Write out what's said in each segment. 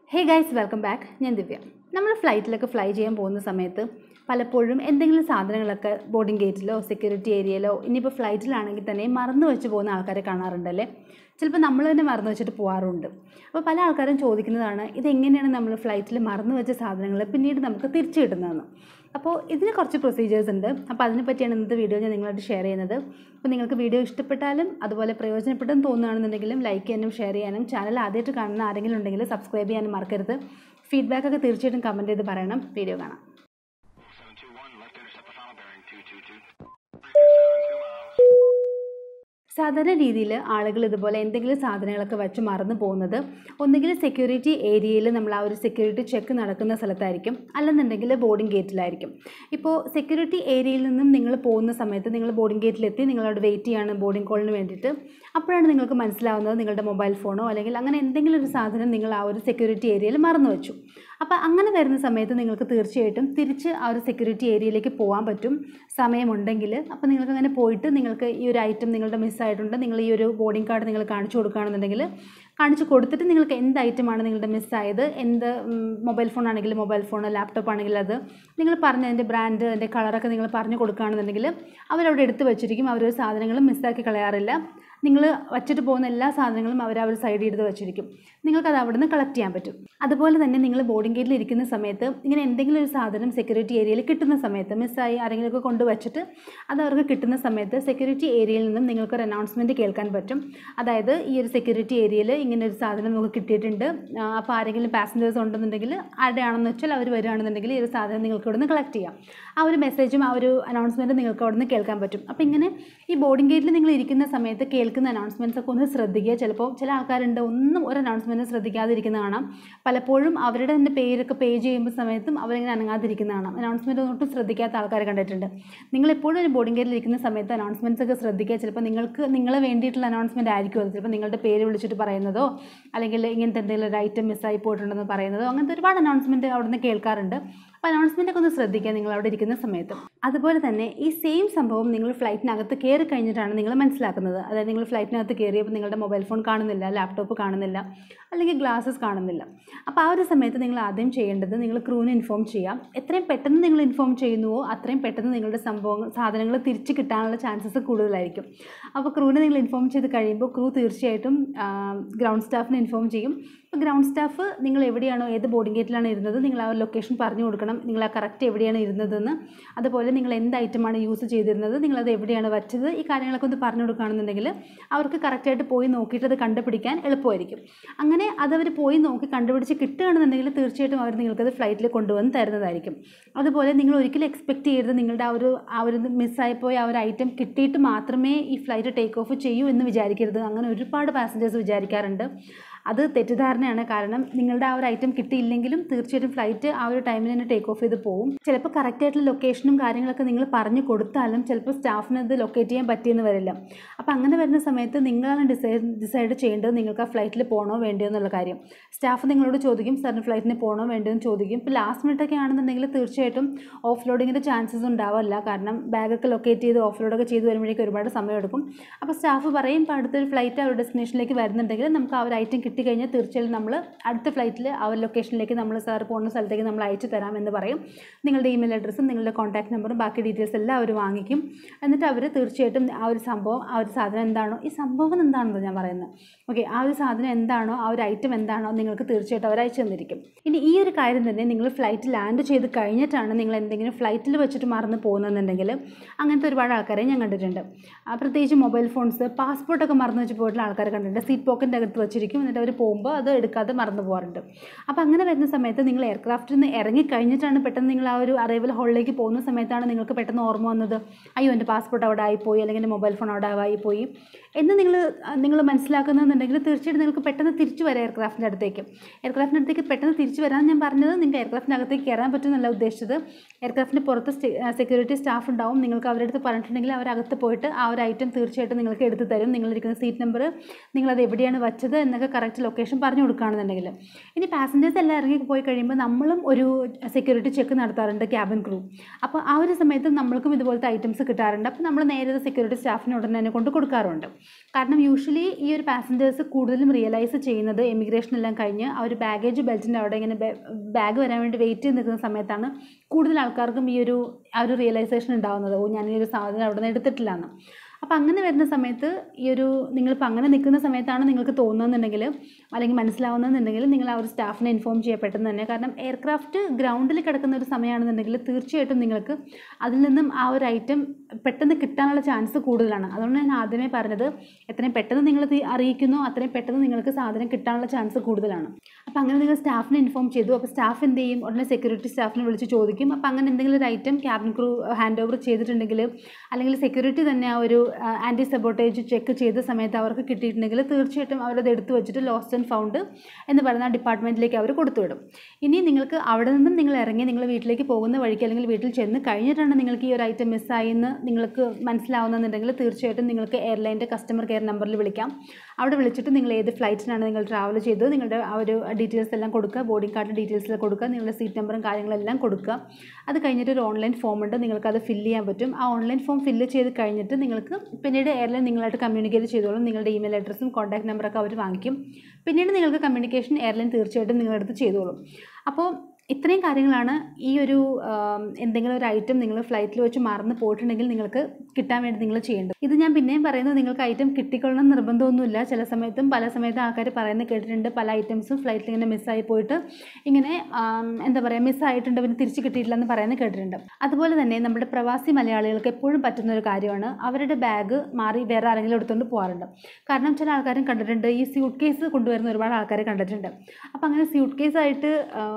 ഹേ guys welcome back ഞാൻ ദിവ്യ നമ്മൾ ഫ്ലൈറ്റിലൊക്കെ fly ചെയ്യാൻ പോകുന്ന സമയത്ത് പലപ്പോഴും എന്തെങ്കിലും സാധനങ്ങളൊക്കെ ബോർഡിംഗ് ഗേറ്റിലോ സെക്യൂരിറ്റി ഏരിയയിലോ ഇനിയിപ്പോൾ ഫ്ലൈറ്റിലാണെങ്കിൽ തന്നെ മറന്നു വെച്ച് പോകുന്ന ആൾക്കാരെ കാണാറുണ്ടല്ലേ ചിലപ്പോൾ നമ്മൾ തന്നെ മറന്നു വെച്ചിട്ട് പോകാറുണ്ട് അപ്പോൾ പല ആൾക്കാരും ചോദിക്കുന്നതാണ് ഇതെങ്ങനെയാണ് നമ്മൾ ഫ്ലൈറ്റിൽ മറന്നു വെച്ച സാധനങ്ങൾ പിന്നീട് നമുക്ക് തിരിച്ചു കിട്ടുന്നതെന്ന് അപ്പോൾ ഇതിന് കുറച്ച് പ്രൊസീജിയേഴ്സ് ഉണ്ട് അപ്പോൾ അതിനെ പറ്റിയാണ് ഇന്നത്തെ വീഡിയോ ഞാൻ നിങ്ങളായിട്ട് ഷെയർ ചെയ്യുന്നത് അപ്പോൾ നിങ്ങൾക്ക് വീഡിയോ ഇഷ്ടപ്പെട്ടാലും അതുപോലെ പ്രയോജനപ്പെട്ടെന്ന് തോന്നുകയാണെന്നുണ്ടെങ്കിലും ലൈക്ക് ചെയ്യാനും ഷെയർ ചെയ്യാനും ചാനൽ ആദ്യമായിട്ട് കാണുന്ന ആരെങ്കിലും ഉണ്ടെങ്കിൽ സബ്സ്ക്രൈബ് ചെയ്യാനും മറക്കരുത് ഫീഡ്ബാക്ക് ഒക്കെ തീർച്ചയായിട്ടും കമൻറ്റ് ചെയ്ത് പറയണം വീഡിയോ കാണാം 721, left intercept the final bearing 222. 372 miles. സാധാരണ രീതിയിൽ ആളുകൾ ഇതുപോലെ എന്തെങ്കിലും സാധനങ്ങളൊക്കെ വെച്ച് മറന്നു പോകുന്നത് ഒന്നുകിൽ സെക്യൂരിറ്റി ഏരിയയിൽ നമ്മൾ ആ ഒരു സെക്യൂരിറ്റി ചെക്ക് നടക്കുന്ന സ്ഥലത്തായിരിക്കും അല്ലെന്നുണ്ടെങ്കിൽ ബോർഡിംഗ് ഗേറ്റിലായിരിക്കും ഇപ്പോൾ സെക്യൂരിറ്റി ഏരിയയിൽ നിന്നും നിങ്ങൾ പോകുന്ന സമയത്ത് നിങ്ങൾ ബോർഡിംഗ് ഗേറ്റിലെത്തി നിങ്ങളവിടെ വെയിറ്റ് ചെയ്യാണ് ബോർഡിംഗ് കോളിന് വേണ്ടിയിട്ട് അപ്പോഴാണ് നിങ്ങൾക്ക് മനസ്സിലാവുന്നത് നിങ്ങളുടെ മൊബൈൽ ഫോണോ അല്ലെങ്കിൽ അങ്ങനെ എന്തെങ്കിലും ഒരു സാധനം നിങ്ങൾ ആ ഒരു സെക്യൂരിറ്റി ഏരിയയിൽ മറന്നു വെച്ചു അപ്പോൾ അങ്ങനെ വരുന്ന സമയത്ത് നിങ്ങൾക്ക് തീർച്ചയായിട്ടും തിരിച്ച് ആ ഒരു സെക്യൂരിറ്റി ഏരിയയിലേക്ക് പോകാൻ പറ്റും സമയമുണ്ടെങ്കിൽ അപ്പോൾ നിങ്ങൾക്ക് അങ്ങനെ പോയിട്ട് നിങ്ങൾക്ക് ഈ ഒരു ഐറ്റം നിങ്ങളുടെ മിസ്സായിട്ടുണ്ട് നിങ്ങൾ ഈ ഒരു ബോർഡിംഗ് കാർഡ് നിങ്ങൾ കാണിച്ചു കൊടുക്കുകയാണെന്നുണ്ടെങ്കിൽ കാണിച്ചു കൊടുത്തിട്ട് നിങ്ങൾക്ക് എന്ത് ഐറ്റമാണ് നിങ്ങളുടെ മിസ്സായത് എന്ത് മൊബൈൽ ഫോൺ ആണെങ്കിൽ മൊബൈൽ ഫോൺ ലാപ്ടോപ്പ് ആണെങ്കിൽ അത് നിങ്ങൾ പറഞ്ഞ അതിൻ്റെ ബ്രാൻഡ് അതിൻ്റെ കളറൊക്കെ നിങ്ങൾ പറഞ്ഞു കൊടുക്കുകയാണെന്നുണ്ടെങ്കിൽ അവരവിടെ എടുത്ത് വെച്ചിരിക്കും അവർ സാധനങ്ങളും മിസ്സാക്കി കളയാറില്ല നിങ്ങൾ വച്ചിട്ട് പോകുന്ന എല്ലാ സാധനങ്ങളും അവർ അവർ സൈഡ് ചെയ്ത് വെച്ചിരിക്കും നിങ്ങൾക്കത് അവിടെ നിന്ന് കളക്ട് ചെയ്യാൻ പറ്റും അതുപോലെ തന്നെ നിങ്ങൾ ബോർഡിംഗ് ഗേറ്റിൽ ഇരിക്കുന്ന സമയത്ത് ഇങ്ങനെ എന്തെങ്കിലും ഒരു സാധനം സെക്യൂരിറ്റി ഏരിയയിൽ കിട്ടുന്ന സമയത്ത് മിസ്സായി ആരെങ്കിലുമൊക്കെ കൊണ്ടുവച്ചിട്ട് അത് അവർക്ക് കിട്ടുന്ന സമയത്ത് സെക്യൂരിറ്റി ഏരിയയിൽ നിന്നും നിങ്ങൾക്കൊരു അനൗൺസ്മെൻറ്റ് കേൾക്കാൻ പറ്റും അതായത് ഈ ഒരു സെക്യൂരിറ്റി ഏരിയയിൽ ഇങ്ങനെ ഒരു സാധനം നമുക്ക് കിട്ടിയിട്ടുണ്ട് ആ, അപ്പോൾ ആരെങ്കിലും പാസഞ്ചേഴ്സ് ഉണ്ടെന്നുണ്ടെങ്കിൽ ആരുടെയാണെന്ന് വെച്ചാൽ അവർ വരികയാണെന്നുണ്ടെങ്കിൽ ഈ ഒരു സാധനം നിങ്ങൾക്ക് ഇവിടെ നിന്ന് കളക്ട് ചെയ്യാം ആ ഒരു മെസ്സേജും ആ ഒരു അനൗൺസ്മെൻറ്റ് നിങ്ങൾക്ക് അവിടെ നിന്ന് കേൾക്കാൻ പറ്റും അപ്പോൾ ഇങ്ങനെ ഈ ബോർഡിംഗ് ഗേറ്റിൽ നിങ്ങൾ ഇരിക്കുന്ന സമയത്ത് കേൾക്കുന്ന അനൗൺസ്മെൻറ്റ്സ് ഒക്കെ ഒന്ന് ശ്രദ്ധിക്കുക ചിലപ്പോൾ ചില ആൾക്കാരുണ്ട് ഒന്നും ഒരു അനൗൺസ്മെൻറ്റ് ശ്രദ്ധിക്കാതിരിക്കുന്ന കാണാം പലപ്പോഴും അവരുടെ തന്നെ പേരൊക്കെ പേ ചെയ്യുമ്പോൾ സമയത്തും അവരിങ്ങനെ അനങ്ങാതിരിക്കുന്ന കാണാം അനൗൺസ്മെൻറ്റ് ഒട്ടും ശ്രദ്ധിക്കാത്ത ആൾക്കാരെ കണ്ടിട്ടുണ്ട് നിങ്ങൾ എപ്പോഴും ഒരു ബോർഡിംഗ് ഗേറ്റിൽ ഇരിക്കുന്ന സമയത്ത് അനൗൺസ്മെൻറ്റ്സ് ഒക്കെ ശ്രദ്ധിക്കുക ചിലപ്പോൾ നിങ്ങൾക്ക് നിങ്ങളെ വേണ്ടിയിട്ടുള്ള അനൗൺസ്മെൻറ്റ് ആയിരിക്കും അത് ചിലപ്പോൾ നിങ്ങളുടെ പേര് വിളിച്ചിട്ട് പറയുന്നതോ അല്ലെങ്കിൽ ഇങ്ങനത്തെ എന്തെങ്കിലും ഒരു ഐറ്റം മിസ്സായി പോയിട്ടുണ്ടെന്ന് പറയുന്നതോ അങ്ങനത്തെ ഒരുപാട് അനൗൺസ്മെൻറ്റ് അവിടെ നിന്ന് കേൾക്കാറുണ്ട് അപ്പോൾ അനൗൺസ്മെൻ്റ് ഒക്കെ ഒന്ന് ശ്രദ്ധിക്കുക നിങ്ങൾ അവിടെ ഇരിക്കുന്ന സമയത്ത് അതുപോലെ തന്നെ ഈ സെയിം സംഭവം നിങ്ങൾ ഫ്ലൈറ്റിനകത്ത് കയറി കഴിഞ്ഞിട്ടാണ് നിങ്ങൾ മനസ്സിലാക്കുന്നത് അതായത് നിങ്ങൾ ഫ്ലൈറ്റിനകത്ത് കയറിയപ്പോൾ നിങ്ങളുടെ മൊബൈൽ ഫോൺ കാണുന്നില്ല ലാപ്ടോപ്പ് കാണുന്നില്ല അല്ലെങ്കിൽ ഗ്ലാസ്സസ് കാണുന്നില്ല അപ്പോൾ ആ ഒരു സമയത്ത് നിങ്ങൾ ആദ്യം ചെയ്യേണ്ടത് നിങ്ങൾ ക്രൂവിനെ ഇൻഫോം ചെയ്യാം എത്രയും പെട്ടെന്ന് നിങ്ങൾ ഇൻഫോം ചെയ്യുന്നുവോ അത്രയും പെട്ടെന്ന് നിങ്ങളുടെ സംഭവങ്ങൾ സാധനങ്ങൾ തിരിച്ച് കിട്ടാനുള്ള ചാൻസസ് കൂടുതലായിരിക്കും അപ്പോൾ ക്രൂവിനെ നിങ്ങൾ ഇൻഫോം ചെയ്ത് കഴിയുമ്പോൾ ക്രൂ തീർച്ചയായിട്ടും ഗ്രൗണ്ട് സ്റ്റാഫിനെ ഇൻഫോം ചെയ്യും അപ്പോൾ ഗ്രൗണ്ട് സ്റ്റാഫ് നിങ്ങൾ എവിടെയാണോ ഏത് ബോർഡിംഗ് ഗേറ്റിലാണ് ഇരുന്നത് നിങ്ങൾ ആ ലൊക്കേഷൻ പറഞ്ഞു കൊടുക്കണം നിങ്ങൾ ആ കറക്റ്റ് എവിടെയാണ് ഇരുന്നതെന്ന് അതുപോലെ നിങ്ങൾ എന്ത് ഐറ്റമാണ് യൂസ് ചെയ്തിരുന്നത് നിങ്ങളത് എവിടെയാണ് വച്ചത് ഈ കാര്യങ്ങളൊക്കെ ഒന്ന് പറഞ്ഞു കൊടുക്കുകയാണെന്നുണ്ടെങ്കിൽ അവർക്ക് കറക്റ്റായിട്ട് പോയി നോക്കിയിട്ട് അത് കണ്ടുപിടിക്കാൻ എളുപ്പമായിരിക്കും അങ്ങനെ അതവർ പോയി നോക്കി കണ്ടുപിടിച്ച് കിട്ടുകയാണെന്നുണ്ടെങ്കിൽ തീർച്ചയായിട്ടും അവർ നിങ്ങൾക്കത് ഫ്ലൈറ്റിൽ കൊണ്ടുവന്ന് തരുന്നതായിരിക്കും അതുപോലെ നിങ്ങൾ ഒരിക്കലും എക്സ്പെക്റ്റ് ചെയ്യരുത് നിങ്ങളുടെ ആ ഒരു ആ ഒരു മിസ്സായിപ്പോയ ആ ഒരു ഐറ്റം കിട്ടിയിട്ട് മാത്രമേ ഈ ഫ്ലൈറ്റ് ടേക്ക് ഓഫ് ചെയ്യൂ എന്ന് വിചാരിക്കരുത് അങ്ങനെ ഒരുപാട് പാസഞ്ചേഴ്സ് വിചാരിക്കാറുണ്ട് അത് തെറ്റിദ്ധാരണയാണ് കാരണം നിങ്ങളുടെ ആ ഒരു ഐറ്റം കിട്ടിയില്ലെങ്കിലും തീർച്ചയായിട്ടും ഫ്ലൈറ്റ് ആ ഒരു ടൈമിൽ തന്നെ ടേക്ക് ഓഫ് ചെയ്ത് പോകും ചിലപ്പോൾ കറക്റ്റ് ആയിട്ടുള്ള ലൊക്കേഷനും കാര്യങ്ങളൊക്കെ നിങ്ങൾ പറഞ്ഞു കൊടുത്താലും ചിലപ്പോൾ സ്റ്റാഫിന് അത് ലൊക്കേറ്റ് ചെയ്യാൻ പറ്റിയെന്ന് വരില്ല അപ്പോൾ അങ്ങനെ വരുന്ന സമയത്ത് നിങ്ങളാണ് ഡിസൈഡ് ഡിസൈഡ് ചെയ്യേണ്ടത് നിങ്ങൾക്ക് ആ ഫ്ലൈറ്റിൽ പോകണോ വേണ്ടിയോ എന്നുള്ള കാര്യം സ്റ്റാഫ് നിങ്ങളോട് ചോദിക്കും സാറിന് ഫ്ലൈറ്റിന് പോകണോ വേണ്ടിയോ എന്ന് ചോദിക്കും ഇപ്പോൾ ലാസ്റ്റ് മിനിറ്റൊക്കെ ആണെന്നുണ്ടെങ്കിൽ തീർച്ചയായിട്ടും ഓഫ് ലോഡിങ്ങിൻ്റെ ചാൻസസ് ഉണ്ടാവില്ല കാരണം ബാഗൊക്കെ ലൊക്കേറ്റ് ചെയ്ത് ഓഫ് ലോഡൊക്കെ ചെയ്ത് വരുമ്പോഴേക്കും ഒരുപാട് സമയമെടുക്കും അപ്പോൾ സ്റ്റാഫ് പറയും ഇപ്പോൾ അടുത്തൊരു ഫ്ലൈറ്റ് ആ ഒരു ഡെസ്റ്റിനേഷനിലേക്ക് വരുന്നുണ്ടെങ്കിൽ നമുക്ക് ആ ഒരു ഐറ്റം കിട്ടിക്കഴിഞ്ഞാൽ തീർച്ചയായും നമ്മൾ അടുത്ത ഫ്ലൈറ്റിൽ ആ ഒരു ലൊക്കേഷനിലേക്ക് നമ്മൾ സാർ പോകുന്ന സ്ഥലത്തേക്ക് നമ്മൾ അയച്ചു തരാം എന്ന് പറയും നിങ്ങളുടെ ഇമെയിൽ അഡ്രസ്സും നിങ്ങളുടെ കോൺടാക്ട് നമ്പറും ബാക്കി ഡീറ്റെയിൽസ് എല്ലാം അവർ വാങ്ങിക്കും എന്നിട്ട് അവർ തീർച്ചയായിട്ടും ആ ഒരു സംഭവം ആ ഒരു സാധനം എന്താണോ ഈ സംഭവം എന്താണെന്ന് ഞാൻ പറയുന്നത് ഓക്കെ ആ ഒരു സാധനം എന്താണോ ആ ഒരു ഐറ്റം എന്താണോ നിങ്ങൾക്ക് തീർച്ചയായിട്ടും അവർ അയച്ചു തന്നിരിക്കും ഇനി ഈ ഒരു കാര്യം തന്നെ നിങ്ങൾ ഫ്ലൈറ്റ് ലാൻഡ് ചെയ്ത് കഴിഞ്ഞിട്ടാണ് നിങ്ങൾ എന്തെങ്കിലും ഫ്ലൈറ്റിൽ വെച്ചിട്ട് മറന്ന് പോകുന്നതെന്നുണ്ടെങ്കിൽ അങ്ങനത്തെ ഒരുപാട് ആൾക്കാരെ ഞാൻ കണ്ടിട്ടുണ്ട് ആ, പ്രത്യേകിച്ച് മൊബൈൽ ഫോൺസ് പാസ്പോർട്ടൊക്കെ മറന്നു വെച്ച് പോയിട്ടുള്ള ആൾക്കാരെ കണ്ടിട്ടുണ്ട് സീറ്റ് പോക്കറ്റിൻ്റെ അകത്ത് വെച്ചിരിക്കും എന്നിട്ട് അവർ പോകുമ്പോൾ അത് എടുക്കാതെ മറന്നു പോകാറുണ്ട് അപ്പോൾ അങ്ങനെ വരുന്ന സമയത്ത് നിങ്ങൾ എയർക്രാഫ്റ്റിൽ നിന്ന് ഇറങ്ങി കഴിഞ്ഞിട്ടാണ് പെട്ടെന്ന് നിങ്ങൾ ആ ഒരു അറൈവൽ ഹോളിലേക്ക് പോകുന്ന സമയത്താണ് നിങ്ങൾക്ക് പെട്ടെന്ന് ഓർമ്മ വന്നത് അയ്യോ എൻ്റെ പാസ്പോർട്ട് അവിടെ ആയിപ്പോയി അല്ലെങ്കിൽ എൻ്റെ മൊബൈൽ ഫോൺ അവിടെ ആയിപ്പോയി എന്ന് നിങ്ങൾ നിങ്ങൾ മനസ്സിലാക്കുന്നുണ്ടെങ്കിൽ തീർച്ചയായിട്ടും നിങ്ങൾക്ക് പെട്ടെന്ന് തിരിച്ചു വരാം എയർക്രാഫ്റ്റിൻ്റെ അടുത്തേക്ക് എയർക്രാഫ്റ്റിൻ്റെ അടുത്തേക്ക് പെട്ടെന്ന് തിരിച്ചു വരാൻ ഞാൻ പറഞ്ഞത് നിങ്ങൾക്ക് എയർക്രാഫ്റ്റിൻ്റെ അകത്തേക്ക് കയറാൻ പറ്റുമെന്നല്ല ഉദ്ദേശിച്ചത് എയർക്രാഫ്റ്റിൻ്റെ പുറത്ത് സെക്യൂരിറ്റി സ്റ്റാഫ് ഉണ്ടാവും നിങ്ങൾക്ക് അവരുടെ അടുത്ത് പറഞ്ഞിട്ടുണ്ടെങ്കിൽ അവരകത്ത് പോയിട്ട് ആ ഒരു ഐറ്റം തീർച്ചയായിട്ടും നിങ്ങൾക്ക് എടുത്ത് തരും നിങ്ങളിരിക്കുന്ന സീറ്റ് നമ്പർ നിങ്ങളത് എവിടെയാണ് വെച്ചത് എന്നൊക്കെ കറക്റ്റ് ലൊക്കേഷൻ പറഞ്ഞു കൊടുക്കുകയാണെന്നുണ്ടെങ്കിൽ ഇനി പാസഞ്ചേഴ്സ് എല്ലാം ഇറങ്ങി പോയി കഴിയുമ്പോൾ നമ്മളും ഒരു സെക്യൂരിറ്റി ചെക്ക് നടത്താറുണ്ട് ക്യാബിൻ ക്രൂ അപ്പോൾ ആ ഒരു സമയത്ത് നമ്മൾക്കും ഇതുപോലത്തെ ഐറ്റംസ് കിട്ടാറുണ്ട് അപ്പോൾ നമ്മൾ നേരെ സെക്യൂരിറ്റി സ്റ്റാഫിന് ഉടനെ തന്നെ കൊണ്ട് കൊടുക്കാറുണ്ട് കാരണം യൂഷ്വലി ഈ ഒരു പാസഞ്ചേഴ്സ് കൂടുതലും റിയലൈസ് ചെയ്യുന്നത് എമിഗ്രേഷൻ എല്ലാം കഴിഞ്ഞ് ആ ഒരു ബാഗേജ് ബെൽറ്റിൻ്റെ അവിടെ ഇങ്ങനെ ബാഗ് വരാൻ വേണ്ടി വെയിറ്റ് ചെയ്ത് നിൽക്കുന്ന സമയത്താണ് കൂടുതൽ ആൾക്കാർക്കും ഈ ഒരു ആ ഒരു റിയലൈസേഷൻ ഉണ്ടാകുന്നത് ഓ ഞാൻ ഈ ഒരു സാധനം അവിടെ നിന്ന് എടുത്തിട്ടില്ല എന്ന് അപ്പോൾ അങ്ങനെ വരുന്ന സമയത്ത് ഈ ഒരു നിങ്ങളിപ്പോൾ അങ്ങനെ നിൽക്കുന്ന സമയത്താണ് നിങ്ങൾക്ക് തോന്നുന്നുണ്ടെങ്കിൽ അല്ലെങ്കിൽ മനസ്സിലാവുന്നതെന്നുണ്ടെങ്കിൽ നിങ്ങൾ ആ ഒരു സ്റ്റാഫിനെ ഇൻഫോം ചെയ്യുക പെട്ടെന്ന് തന്നെ കാരണം എയർക്രാഫ്റ്റ് ഗ്രൗണ്ടിൽ കിടക്കുന്ന ഒരു സമയമാണെന്നുണ്ടെങ്കിൽ തീർച്ചയായിട്ടും നിങ്ങൾക്ക് അതിൽ നിന്നും ആ ഒരു ഐറ്റം പെട്ടെന്ന് കിട്ടാനുള്ള ചാൻസ് കൂടുതലാണ് അതുകൊണ്ട് ഞാൻ ആദ്യമേ പറഞ്ഞത് എത്രയും പെട്ടെന്ന് നിങ്ങൾ ഇത് അറിയിക്കുന്നോ അത്രയും പെട്ടെന്ന് നിങ്ങൾക്ക് സാധനം കിട്ടാനുള്ള ചാൻസ് കൂടുതലാണ് അപ്പോൾ അങ്ങനെ നിങ്ങൾ സ്റ്റാഫിനെ ഇൻഫോം ചെയ്തു അപ്പോൾ സ്റ്റാഫ് എന്ത് ചെയ്യും ഉടനെ സെക്യൂരിറ്റി സ്റ്റാഫിനെ വിളിച്ച് ചോദിക്കും അപ്പോൾ അങ്ങനെ എന്തെങ്കിലും ഒരു item cabin crew hand over ചെയ്തിട്ടുണ്ടെങ്കിൽ അല്ലെങ്കിൽ സെക്യൂരിറ്റി തന്നെ ആ ഒരു ആൻറ്റി സബോട്ടേജ് ചെക്ക് ചെയ്ത സമയത്ത് അവർക്ക് കിട്ടിയിട്ടുണ്ടെങ്കിൽ തീർച്ചയായിട്ടും അവരത് എടുത്തു വെച്ചിട്ട് ലോസ്റ്റ് ആൻഡ് ഫൗണ്ട് എന്ന് പറയുന്ന ഡിപ്പാർട്ട്മെൻറ്റിലേക്ക് അവർ കൊടുത്തുവിടും ഇനി നിങ്ങൾക്ക് അവിടെ നിന്നും നിങ്ങൾ ഇറങ്ങി നിങ്ങൾ വീട്ടിലേക്ക് പോകുന്ന വഴിക്ക് അല്ലെങ്കിൽ വീട്ടിൽ ചെന്ന് കഴിഞ്ഞിട്ടാണ് നിങ്ങൾക്ക് ഈ ഒരു ഐറ്റം മിസ്സായി എന്ന് നിങ്ങൾക്ക് മനസ്സിലാവുന്നുണ്ടെങ്കിൽ തീർച്ചയായിട്ടും നിങ്ങൾക്ക് എയർലൈൻ്റെ കസ്റ്റമർ കെയർ നമ്പറിൽ വിളിക്കാം അവിടെ വിളിച്ചിട്ട് നിങ്ങൾ ഏത് ഫ്ലൈറ്റിനാണ് നിങ്ങൾ ട്രാവൽ ചെയ്തത് നിങ്ങളുടെ ആ ഒരു ഡീറ്റെയിൽസ് എല്ലാം കൊടുക്കുക ബോർഡിംഗ് കാർഡ് ഡീറ്റെയിൽസ് കൊടുക്കുക നിങ്ങളുടെ സീറ്റ് നമ്പറും കാര്യങ്ങളെല്ലാം കൊടുക്കുക അത് കഴിഞ്ഞിട്ട് ഒരു ഓൺലൈൻ ഫോം ഉണ്ട് നിങ്ങൾക്ക് അത് ഫില്ല് ചെയ്യാൻ പറ്റും ആ ഓൺലൈൻ ഫോം ഫില്ല് ചെയ്ത് കഴിഞ്ഞിട്ട് നിങ്ങൾക്ക് പിന്നീട് എയർലൈൻ നിങ്ങളായിട്ട് കമ്മ്യൂണിക്കേറ്റ് ചെയ്തോളും നിങ്ങളുടെ ഇമെയിൽ അഡ്രസ്സും കോൺടാക്ട് നമ്പറൊക്കെ അവർ വാങ്ങിക്കും പിന്നീട് നിങ്ങൾക്ക് കമ്മ്യൂണിക്കേഷൻ എയർലൈൻ തീർച്ചയായിട്ടും നിങ്ങളുടെ അടുത്ത് ചെയ്തോളും അപ്പോൾ ഇത്രയും കാര്യങ്ങളാണ് ഈ ഒരു ആം, എന്തെങ്കിലും ഒരു ഐറ്റം നിങ്ങൾ ഫ്ലൈറ്റിൽ വെച്ച് മറന്ന് പോയിട്ടുണ്ടെങ്കിൽ നിങ്ങൾക്ക് കിട്ടാൻ വേണ്ടി നിങ്ങൾ ചെയ്യേണ്ടത് ഇത് ഞാൻ പിന്നെയും പറയുന്നത് നിങ്ങൾക്ക് ഐറ്റം കിട്ടിക്കൊള്ളണം എന്ന് നിർബന്ധമൊന്നുമില്ല ചില സമയത്തും പല സമയത്തും ആൾക്കാർ പറയുന്നത് കേട്ടിട്ടുണ്ട് പല ഐറ്റംസും ഫ്ലൈറ്റിൽ ഇങ്ങനെ മിസ്സായി പോയിട്ട് ഇങ്ങനെ ആം, എന്താ പറയുക മിസ്സായിട്ടുണ്ട് പിന്നെ തിരിച്ച് കിട്ടിയിട്ടില്ല എന്ന് പറയുന്നത് കേട്ടിട്ടുണ്ട് അതുപോലെ തന്നെ നമ്മുടെ പ്രവാസി മലയാളികൾക്ക് എപ്പോഴും പറ്റുന്ന ഒരു കാര്യമാണ് അവരുടെ ബാഗ് മാറി വേറെ ആരെങ്കിലും എടുത്തുകൊണ്ട് പോകാറുണ്ട് കാരണം ചില ആൾക്കാരും കണ്ടിട്ടുണ്ട് ഈ സ്യൂട്ട് കേസ് കൊണ്ടുവരുന്ന ഒരുപാട് ആൾക്കാരെ കണ്ടിട്ടുണ്ട് അപ്പോൾ അങ്ങനെ സ്യൂട്ട് കേസായിട്ട്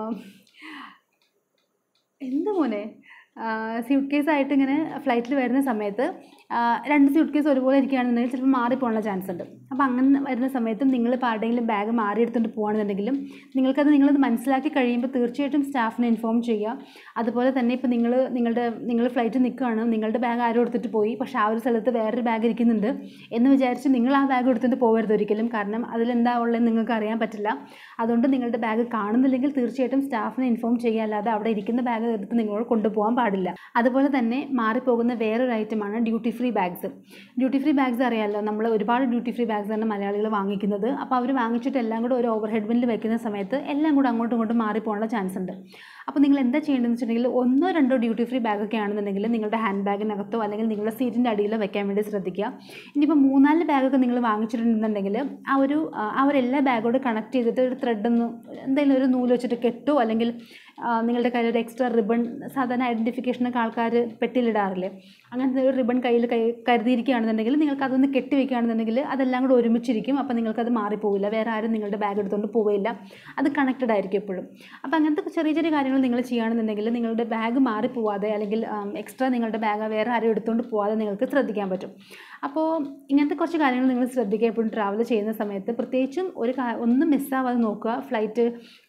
എന്ത് മോനെ സ്യൂട്ട് കേസായിട്ട് ഇങ്ങനെ ഫ്ലൈറ്റിൽ വരുന്ന സമയത്ത് ആ, രണ്ട് സ്യൂട്ട് കേസ് ഒരുപോലെ ഇരിക്കുകയാണെന്നുണ്ടെങ്കിൽ ചിലപ്പോൾ മാറിപ്പോകാനുള്ള ചാൻസ് ഉണ്ട് അപ്പോൾ അങ്ങനെ വരുന്ന സമയത്തും നിങ്ങൾ ഇപ്പോൾ ആരുടെയെങ്കിലും ബാഗ് മാറി എടുത്തുകൊണ്ട് പോകുകയാണെന്നുണ്ടെങ്കിലും നിങ്ങൾക്കത് നിങ്ങളത് മനസ്സിലാക്കി കഴിയുമ്പോൾ തീർച്ചയായിട്ടും സ്റ്റാഫിനെ ഇൻഫോം ചെയ്യുക അതുപോലെ തന്നെ ഇപ്പോൾ നിങ്ങൾ നിങ്ങളുടെ നിങ്ങൾ ഫ്ലൈറ്റ് നിൽക്കുകയാണ് നിങ്ങളുടെ ബാഗ് ആരും എടുത്തിട്ട് പോയി പക്ഷേ ആ ഒരു സ്ഥലത്ത് വേറൊരു ബാഗ് ഇരിക്കുന്നുണ്ട് എന്ന് വിചാരിച്ച് നിങ്ങൾ ആ ബാഗ് എടുത്തിട്ട് പോകരുത് ഒരിക്കലും കാരണം അതിലെന്താ ഉള്ളതെന്ന് നിങ്ങൾക്ക് അറിയാൻ പറ്റില്ല അതുകൊണ്ട് നിങ്ങളുടെ ബാഗ് കാണുന്നില്ലെങ്കിൽ തീർച്ചയായിട്ടും സ്റ്റാഫിനെ ഇൻഫോം ചെയ്യുക അല്ലാതെ അവിടെ ഇരിക്കുന്ന ബാഗ് എടുത്ത് നിങ്ങളോട് കൊണ്ടുപോകാൻ പാടില്ല അതുപോലെ തന്നെ മാറിപ്പോകുന്ന വേറൊരു ഐറ്റമാണ് duty free bags duty free bags അറിയാമല്ലോ നമ്മൾ ഒരുപാട് ഡ്യൂട്ടി ഫ്രീ ബാഗ്സ് ആണ് മലയാളികൾ വാങ്ങിക്കുന്നത് അപ്പോൾ അവർ വാങ്ങിച്ചിട്ട് എല്ലാം കൂടെ ഒരു ഓവർ ഹെഡ് ബില്ലിൽ വെക്കുന്ന സമയത്ത് എല്ലാം കൂടെ അങ്ങോട്ടും ഇങ്ങോട്ടും മാറിപ്പോകാനുള്ള ചാൻസ് ഉണ്ട് അപ്പോൾ നിങ്ങൾ എന്താ ചെയ്യേണ്ടതെന്ന് വെച്ചിട്ടുണ്ടെങ്കിൽ ഒന്നോ രണ്ടോ ഡ്യൂട്ടി ഫ്രീ ബാഗൊക്കെ ആണെന്നുണ്ടെങ്കിൽ നിങ്ങളുടെ ഹാൻഡ് ബാഗിനകത്തോ അല്ലെങ്കിൽ നിങ്ങളുടെ സീറ്റിൻ്റെ അടിയിലോ വെക്കാൻ വേണ്ടി ശ്രദ്ധിക്കുക ഇനിയിപ്പോൾ മൂന്നാല് ബാഗൊക്കെ നിങ്ങൾ വാങ്ങിച്ചിട്ടുണ്ടെന്നുണ്ടെങ്കിൽ ആ ഒരു ആ, ആ ഒരു എല്ലാ ബാഗോട് കണക്ട് ചെയ്തിട്ട് ഒരു ത്രെഡ് ഒന്ന് എന്തെങ്കിലും ഒരു നൂല് വെച്ചിട്ട് കെട്ടോ അല്ലെങ്കിൽ ആ, നിങ്ങളുടെ കയ്യിൽ ഒരു എക്സ്ട്രാ റിബൺ സാധാരണ ഐഡൻറ്റിഫിക്കേഷനൊക്കെ ആൾക്കാർ പെട്ടിയിലിടാറില്ലേ അങ്ങനത്തെ ഒരു റിബൺ കയ്യിൽ കൈ കരുതിയിരിക്കുകയാണെന്നുണ്ടെങ്കിൽ നിങ്ങൾക്ക് അതൊന്ന് കെട്ടി വെക്കുകയാണെന്നുണ്ടെങ്കിൽ അതെല്ലാം കൂടെ ഒരുമിച്ചിരിക്കും അപ്പോൾ നിങ്ങൾക്കത് മാറിപ്പോവില്ല വേറെ ആരും നിങ്ങളുടെ ബാഗ് എടുത്തുകൊണ്ട് പോവില്ല അത് കണക്റ്റഡ് ആയിരിക്കും എപ്പോഴും അപ്പോൾ അങ്ങനത്തെ ചെറിയ ചെറിയ കാര്യങ്ങൾ നിങ്ങൾ ചെയ്യുകയാണെന്നുണ്ടെങ്കിൽ നിങ്ങളുടെ ബാഗ് മാറിപ്പോവാതെ അല്ലെങ്കിൽ എക്സ്ട്രാ നിങ്ങളുടെ ബാഗ് വേറെ ആരും എടുത്തുകൊണ്ട് പോവാതെ നിങ്ങൾക്ക് ശ്രദ്ധിക്കാൻ പറ്റും അപ്പോൾ ഇങ്ങനത്തെ കുറച്ച് കാര്യങ്ങൾ നിങ്ങൾ ശ്രദ്ധിക്കുക എപ്പോഴും ട്രാവൽ ചെയ്യുന്ന സമയത്ത് പ്രത്യേകിച്ചും ഒരു കാ ഒന്നും മിസ്സാവാതെ നോക്കുക ഫ്ലൈറ്റ്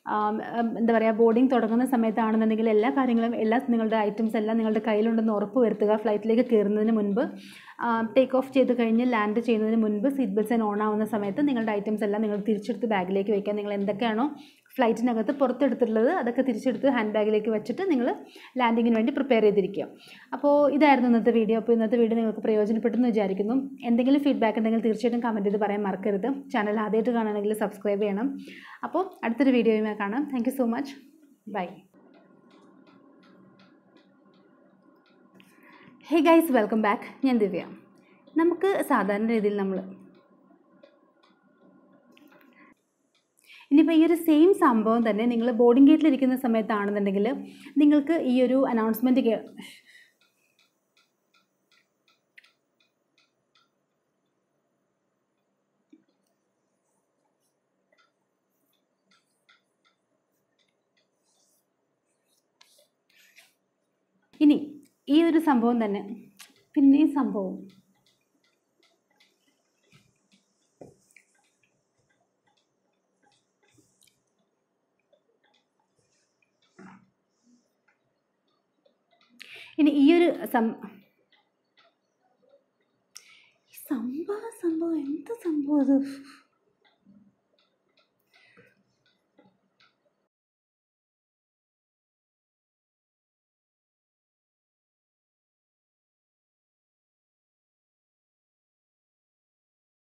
എന്താ പറയുക ബോർഡിംഗ് തുടങ്ങുന്ന സമയത്താണെന്നുണ്ടെങ്കിൽ എല്ലാ കാര്യങ്ങളും എല്ലാ നിങ്ങളുടെ ഐറ്റംസ് എല്ലാം നിങ്ങളുടെ കയ്യിലുണ്ടെന്ന് ഉറപ്പ് വരുത്തുക ഫ്ലൈറ്റിലേക്ക് കയറുന്നതിന് മുൻപ് ടേക്ക് ഓഫ് ചെയ്ത് കഴിഞ്ഞ് ലാൻഡ് ചെയ്യുന്നതിന് മുൻപ് സീറ്റ് ബെൽറ്റ്സ് ഓൺ ആവുന്ന സമയത്ത് നിങ്ങളുടെ ഐറ്റംസ് എല്ലാം നിങ്ങൾ തിരിച്ചെടുത്ത് ബാഗിലേക്ക് വയ്ക്കുക നിങ്ങൾ എന്തൊക്കെയാണോ ഫ്ലൈറ്റിനകത്ത് പുറത്തെടുത്തിട്ടുള്ളത് അതൊക്കെ തിരിച്ചെടുത്ത് ഹാൻഡ് ബാഗിലേക്ക് വെച്ചിട്ട് നിങ്ങൾ ലാൻഡിങ്ങിന് വേണ്ടി പ്രിപ്പയർ ചെയ്തിരിക്കുക അപ്പോൾ ഇതായിരുന്നു ഇന്നത്തെ വീഡിയോ അപ്പോൾ ഇന്നത്തെ വീഡിയോ നിങ്ങൾക്ക് പ്രയോജനപ്പെട്ടെന്ന് വിചാരിക്കുന്നു എന്തെങ്കിലും ഫീഡ്ബാക്ക് ഉണ്ടെങ്കിൽ തീർച്ചയായിട്ടും കമൻറ്റ് ചെയ്ത് പറയാൻ മറക്കരുത് ചാനൽ ആദ്യമായിട്ട് കാണുകയാണെങ്കിൽ സബ്സ്ക്രൈബ് ചെയ്യണം അപ്പോൾ അടുത്തൊരു വീഡിയോയുമായി കാണാം thank you so much bye hey guys welcome back ഞാൻ ദിവ്യ നമുക്ക് സാധാരണ രീതിയിൽ നമ്മൾ ഇനിയിപ്പോൾ ഈ ഒരു സെയിം സംഭവം തന്നെ നിങ്ങൾ ബോർഡിംഗ് ഗേറ്റിൽ ഇരിക്കുന്ന സമയത്താണെന്നുണ്ടെങ്കിൽ നിങ്ങൾക്ക് ഈ ഒരു അനൗൺസ്മെൻറ്റ് കേ ഇനി ഈ ഒരു സംഭവം തന്നെ പിന്നെയും സംഭവം ഇനി ഈ ഒരു സം സംഭവം സംഭവം എന്ത് സംഭവം ഇത്